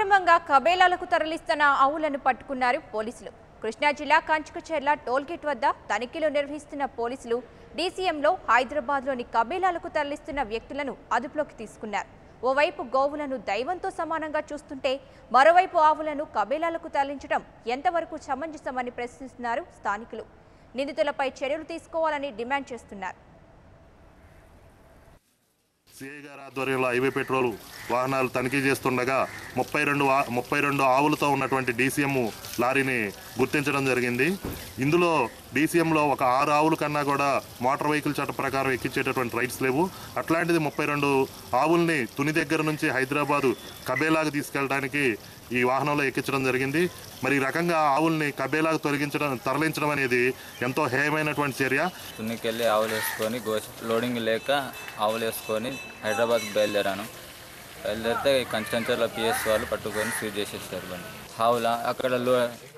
అక్రమంగా కబేలాలకు తరలిస్తున్న ఆవులను పట్టుకున్నారు పోలీసులు కృష్ణా జిల్లా కంచుకచెర్ల టోల్గేట్ వద్ద తనిఖీలు నిర్వహిస్తున్న పోలీసులు డీసీఎంలో హైదరాబాద్లోని కబేలాలకు తరలిస్తున్న వ్యక్తులను అదుపులోకి తీసుకున్నారు ఓవైపు గోవులను దైవంతో సమానంగా చూస్తుంటే మరోవైపు ఆవులను కబేలాలకు తరలించడం ఎంతవరకు సమంజసమని ప్రశ్నిస్తున్నారు స్థానికులు నిందితులపై చర్యలు తీసుకోవాలని డిమాండ్ చేస్తున్నారు సిఐ గారి ఆధ్వర్యంలో హైవే పెట్రోల్ వాహనాలు తనిఖీ చేస్తుండగా ముప్పై రెండు ఆ- ముప్పై రెండు ఆవులతో ఉన్నటువంటి డీసీఎం లారీని గుర్తించడం జరిగింది ఇందులో డీసీఎంలో ఒక ఆరు ఆవుల కన్నా కూడా మోటార్ వెహికల్ చట్ట ప్రకారం ఎక్కించేటటువంటి రైట్స్ లేవు అట్లాంటిది ముప్పై రెండు ఆవుల్ని తుని దగ్గర నుంచి హైదరాబాదు కబేలాకు తీసుకెళ్ళడానికి ఈ వాహనంలో ఎక్కించడం జరిగింది మరి ఈ రకంగా ఆవుల్ని కబేలాకు తొలగించడం తరలించడం అనేది ఎంతో హేయమైనటువంటి చర్య తున్నికెళ్ళి ఆవులు వేసుకొని గో లోడింగ్ లేక ఆవులు వేసుకొని హైదరాబాద్కి బయలుదేరాను బయలుదేరితే కంచంచర్ల పిఎస్ వాళ్ళు పట్టుకొని సీజ్ చేసేసారు బండి ఆవుల అక్కడ లో